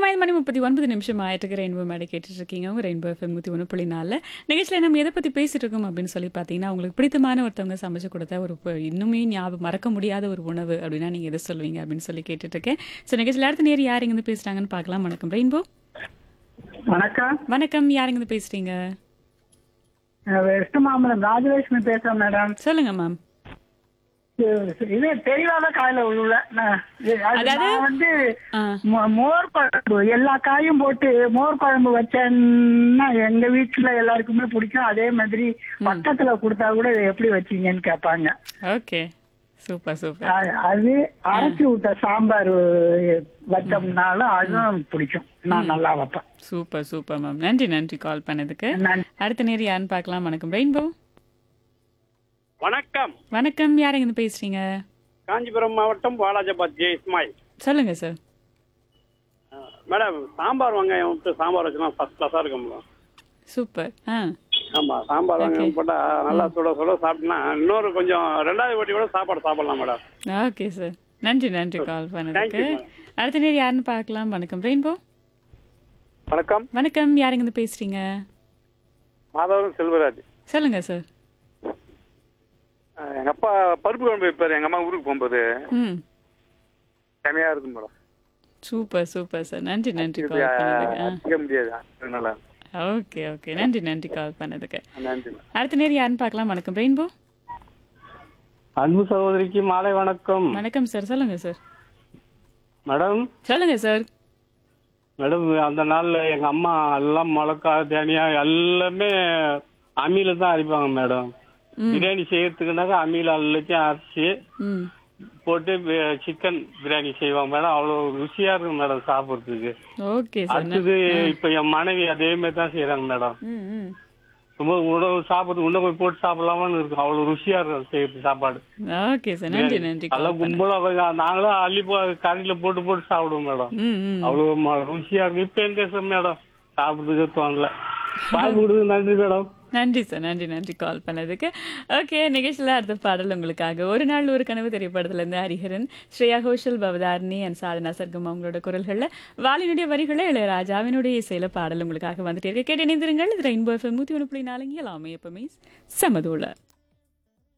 நேரம் ஐந்து மணி முப்பத்தி ஒன்பது நிமிஷம் ஆயிட்டு ரெயின்போ மேடை கேட்டுட்டு இருக்கீங்க உங்க ரெயின்போ எஃப்எம் நூற்றி ஒன்று புள்ளி நாலு நிகழ்ச்சியில் நம்ம எதை பற்றி பேசிட்டு இருக்கோம் அப்படின்னு சொல்லி பார்த்தீங்கன்னா உங்களுக்கு பிடித்தமான ஒருத்தவங்க சமைச்சு கொடுத்த ஒரு ப- இன்னுமே ஞாபகம் மறக்க முடியாத ஒரு உணவு அப்படின்னா நீங்கள் எதை சொல்லுவீங்க அப்படின்னு சொல்லி கேட்டுட்டு இருக்கேன் ஸோ நிகழ்ச்சியில் அடுத்த நேரம் யார் இருந்து பேசுகிறாங்கன்னு பார்க்கலாம் வணக்கம் ரெயின்போ வணக்கம் வணக்கம் யார் இருந்து பேசுறீங்க அஹ் வெஸ்ட் மாம்பலம் ராஜலட்சுமி பேசுறேன் மேடம் சொல்லுங்க மேம் இது- இது தெரியாத காயில உள்ள நான் இது- அது அதாவது- நான் வந்து ஆ மோ- மோர் குழம்பு எல்லா காயும் போட்டு மோர் குழம்பு வச்சேன்னா எங்க வீட்டுல எல்லாருக்குமே பிடிக்கும் அதே மாதிரி பக்கத்துல கொடுத்தா கூட இதை எப்படி வச்சீங்கன்னு கேட்பாங்க ஓகே சூப்பர் சூப்பர் அ- அது அரைச்சி விட்ட சாம்பார் வச்சோம்னாலும் அதுவும் பிடிக்கும் நான் நல்லா வைப்பேன் சூப்பர் சூப்பர் மேம் நன்றி நன்றி கால் பண்ணதுக்கு நான் அடுத்த நேரம் யாருன்னு பார்க்கலாம் வணக்கம் ரெயின்போ வணக்கம் வணக்கம் யார் இருந்து பேசுறீங்க காஞ்சிபுரம் மாவட்டம் வாலாஜாபாத் ஜே இஸ்மாயில் சொல்லுங்க சார் அஹ், மேடம் சாம்பார் வெங்காயம் விட்டு சாம்பார் வச்சுனா ஃபர்ஸ்ட் கிளாஸாக இருக்கும் மேடம் சூப்பர் ஆ ஆமாம் சாம்பார் வெங்காயம் போட்டால் நல்லா சுட சுட சாப்பிட்டா இன்னொரு கொஞ்சம் ரெண்டாவது வாட்டி கூட சாப்பாடு சாப்பிடலாம் மேடம் ஓகே சார் நன்றி நன்றி கால் பண்ணதுக்கு you, madam. அடுத்த நேரம் யாருன்னு பார்க்கலாம் வணக்கம் ரெயின்போ வணக்கம் வணக்கம் யார் இருந்து பேசுறீங்க மாதவன் செல்வராஜ் சொல்லுங்க சார் எங்கள் அப்பா பருப்பு குழம்பு வைப்பார் எங்கள் அம்மா ஊருக்கு போகும்போது ம் செமையாக இருக்கும் மேடம் சூப்பர் சூப்பர் சார் நன்றி நன்றி இது கால் பண்ணதுக்கு ஆ அடிக்க முடியாது அதனால ஓகே ஓகே நன்றி நன்றி கால் பண்ணதுக்கு நன்றி மேடம் அடுத்த நேரம் யாருன்னு பார்க்கலாம் வணக்கம் ரெயின்போ அன்பு சகோதரிக்கு மாலை வணக்கம் வணக்கம் சார் சொல்லுங்க சார் மேடம் சொல்லுங்க சார் மேடம் அந்த நாள்ல எங்க அம்மா எல்லாம் மிளகா தேனியா எல்லாமே அம்மியில தான் அரைப்பாங்க மேடம் பிரியாணி செய்யறதுக்குனாக்கா அம்மியில எல்லாத்தையும் அரைச்சி ம் போட்டு சிக்கன் பிரியாணி செய்வாங்க மேடம் அவ்வளவு ருசியா இருக்கும் மேடம் சாப்பிடுறதுக்கு ஓகே சார் அடுத்தது இப்ப என் மனைவி அதே மாதிரி தான் செய்யறாங்க மேடம் ம் ம் ரொம்ப உணவு சாப்பிடுறது உணவு போட்டு சாப்பிடலாமான்னு இருக்கும் அவ்வளவு ருசியா இருக்கும் செய்யறது சாப்பாடு ஓகே சார் நன்றி நன்றி நல்லா கால் பண்ண கும்பலா கொஞ்சம் நாங்களும் அள்ளி போ கறியில போட்டு போட்டு சாப்பிடுவோம் மேடம் ம் ம் அவ்வளவு ம- ருசியா இருக்கு இப்ப எங்க சார் மேடம் சாப்பிடுறதுக்கு தோணல பால் கொடுத்து நன்றி மேடம் நன்றி சார் நன்றி நன்றி கால் பண்ணதுக்கு ஓகே நிகழ்ச்சியில் அடுத்த பாடல் உங்களுக்காக ஒரு நாள் ஒரு கனவு திரைப்படத்துலேருந்து ஹரிஹரன் ஸ்ரேயா கோஷல் பவதாரணி அண்ட் சாதனா சர்க்கம் அவங்களோட குரல்களில் வாலினுடைய வரிகளை இளையராஜாவினுடைய இசையில பாடல் உங்களுக்காக வந்துட்டே இருக்கு கேட்டு இணைந்திருங்கள் இது ரெயின்போ எஃப்எம் நூற்றி ஒன்று புள்ளி நாலுங்க எல்லாமே எப்பவுமே சமதூள